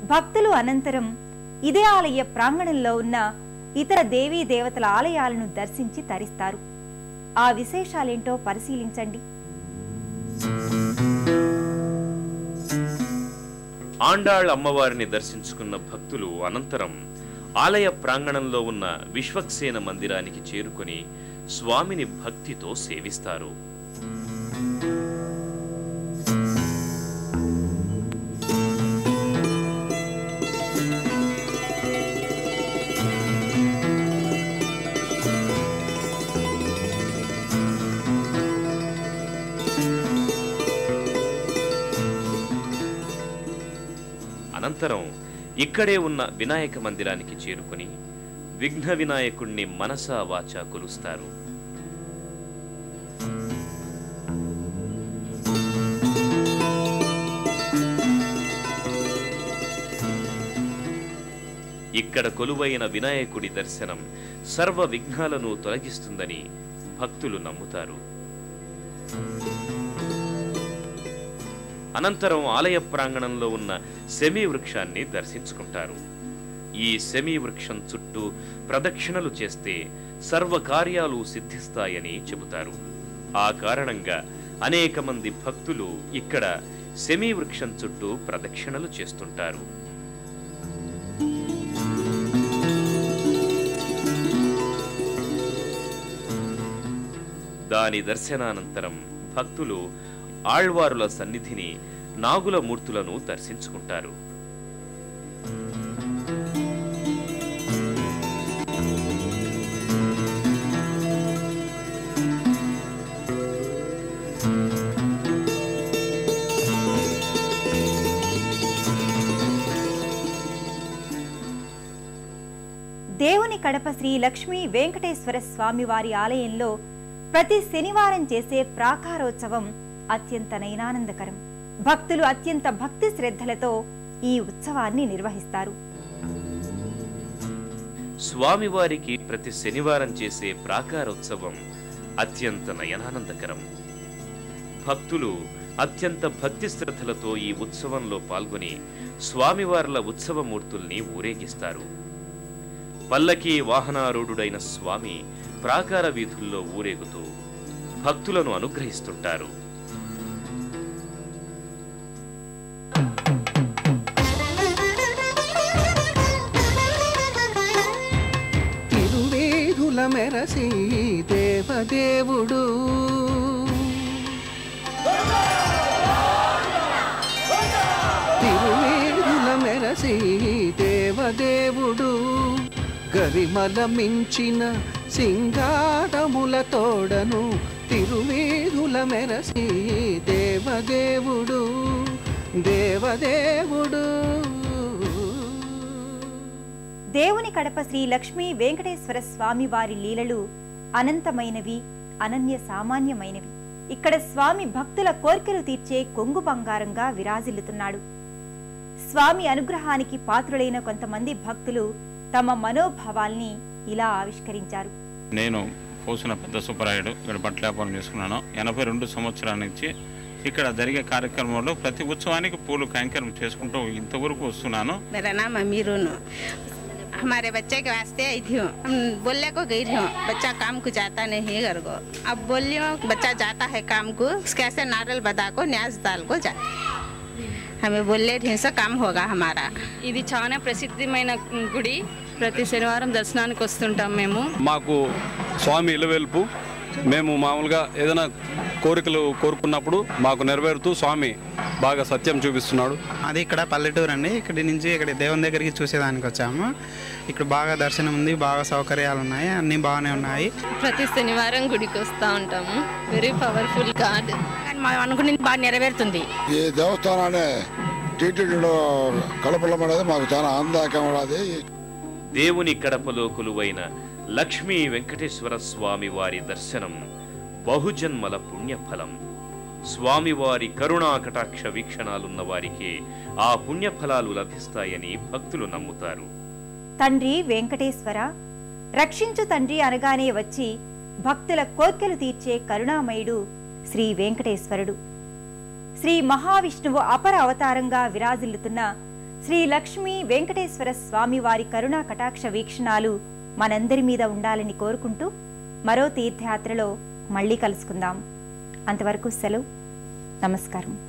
భక్తులు అనంతరం ఇదే ఆలయ ప్రాంగణంలో ఉన్న ఇతర దేవీ దేవతల ఆలయాలను దర్శించి తరిస్తారు ఆ విశేషాలేంటో పరిశీలించండి ఆండాళ్ అమ్మవారిని దర్శించుకున్న భక్తులు అనంతరం ఆలయ ప్రాంగణంలో ఉన్న విశ్వక్సేన మందిరానికి చేరుకొని స్వామిని భక్తితో సేవిస్తారు అనంతరం ఇక్కడే ఉన్న వినాయక మందిరానికి చేరుకుని విఘ్న వినాయకుణ్ణి మనసా వాచా కొలుస్తారు ఇక్కడ కొలువైన వినాయకుడి దర్శనం సర్వ విఘ్నాలను తొలగిస్తుందని భక్తులు నమ్ముతారు అనంతరం ఆలయ ప్రాంగణంలో ఉన్న శమీ వృక్షాన్ని దర్శించుకుంటారు ఈ శమీ వృక్షం చుట్టూ ప్రదక్షిణలు చేస్తే సర్వ కార్యాలు సిద్ధిస్తాయని చెబుతారు ఆ కారణంగా అనేక మంది భక్తులు ఇక్కడ శమీ వృక్షం చుట్టూ ప్రదక్షిణలు చేస్తుంటారు దాని దర్శనానంతరం భక్తులు ఆళ్వారుల సన్నిధిని నాగుల మూర్తులను దర్శించుకుంటారు దేవుని కడప శ్రీ లక్ష్మీ వెంకటేశ్వర స్వామి వారి ఆలయంలో ప్రతి శనివారం చేసే ప్రాకారోత్సవం అత్యంత నయనానందకరం భక్తులు అత్యంత భక్తి శ్రద్ధలతో ఈ ఉత్సవాన్ని నిర్వహిస్తారు స్వామివారికి ప్రతి శనివారం చేసే ప్రాకారోత్సవం అత్యంత నయనానందకరం భక్తులు అత్యంత భక్తి శ్రద్ధలతో ఈ ఉత్సవంలో పాల్గొని స్వామివార్ల ఉత్సవమూర్తుల్ని ఊరేగిస్తారు పల్లకి వాహనారూఢుడైన స్వామి ప్రాకార వీధుల్లో ఊరేగుతూ భక్తులను అనుగ్రహిస్తుంటారు తిరువేధుల మెరసి దేవదేవుడు తిరువేధుల మెరసి దేవదేవుడు గరిమల మించిన సింగారముల తోడను తిరువేధుల మెరసి దేవదేవుడు దేవదేవుడు దేవుని కడప శ్రీ లక్ష్మీ వెంకటేశ్వర స్వామి వారి లీలలు అనంతమైనవి అనన్య సామాన్యమైనవి ఇక్కడ స్వామి భక్తుల కోర్కెలు తీర్చే కొంగు బంగారంగా విరాజిల్లుతున్నాడు స్వామి అనుగ్రహానికి పాత్రులైన కొంతమంది భక్తులు తమ మనోభావాల్ని ఇలా ఆవిష్కరించారు నేను పోసిన పెద్ద సుబ్బరాయుడు ఇక్కడ బట్టల వ్యాపారం చేసుకున్నాను ఎనభై రెండు సంవత్సరాల నుంచి ఇక్కడ జరిగే కార్యక్రమంలో ప్రతి ఉత్సవానికి పూలు కైంకర్యం చేసుకుంటూ ఇంతవరకు వస్తున్నాను मेरा नाम अमीरुन हमारे बच्चे के वास्ते आई थी हूँ हम बोलने को गई थी हूँ, बच्चा काम को जाता नहीं है घर को अब बोली हूँ बच्चा जाता है काम को कैसे नारियल बदा को न्याज दाल को जाता है। हमें बोले ढेर से काम होगा हमारा ఇది చాలా ప్రసిద్ధమైన గుడి ప్రతి శనివారం దర్శనానికి వస్తుంటాం మేము మాకు స్వామి ఇలవెల్పు మేము మామూలుగా ఏదైనా కోరికలు కోరుకున్నప్పుడు మాకు నెరవేరుతూ స్వామి బాగా సత్యం చూపిస్తున్నాడు అది ఇక్కడ పల్లెటూరు అండి ఇక్కడి నుంచి ఇక్కడ దేవుని దగ్గరికి చూసేదానికి వచ్చాము ఇక్కడ బాగా దర్శనం ఉంది బాగా సౌకర్యాలు ఉన్నాయి అన్నీ బాగానే ఉన్నాయి ప్రతి శనివారం గుడికి వస్తూ ఉంటాము వెరీ పవర్ఫుల్ గాడ్ కానీ మనం అనుకున్నది బాగా నెరవేరుతుంది ఈ దేవస్థానాన్ని టీటీడీలో కలపడం అనేది మాకు చాలా ఆనందదాయకంగా ఉన్నది దేవుని కడపలో కొలువైన లక్ష్మీ వెంకటేశ్వర స్వామి వారి దర్శనం బహుజన్మల పుణ్యఫలం స్వామివారి కరుణా కటాక్ష వీక్షణాలున్న వారికి ఆ పుణ్యఫలాలు లభిస్తాయని భక్తులు నమ్ముతారు తండ్రి వెంకటేశ్వర రక్షించు తండ్రి అనగానే వచ్చి భక్తుల కోర్కెలు తీర్చే కరుణామయుడు శ్రీ వెంకటేశ్వరుడు శ్రీ మహావిష్ణువు అపర అవతారంగా విరాజిల్లుతున్న శ్రీ లక్ష్మీ వెంకటేశ్వర స్వామి వారి కరుణా కటాక్ష వీక్షణాలు మనందరి మీద ఉండాలని కోరుకుంటూ మరో తీర్థయాత్రలో మళ్ళీ కలుసుకుందాం అంతవరకు సెలవు నమస్కారం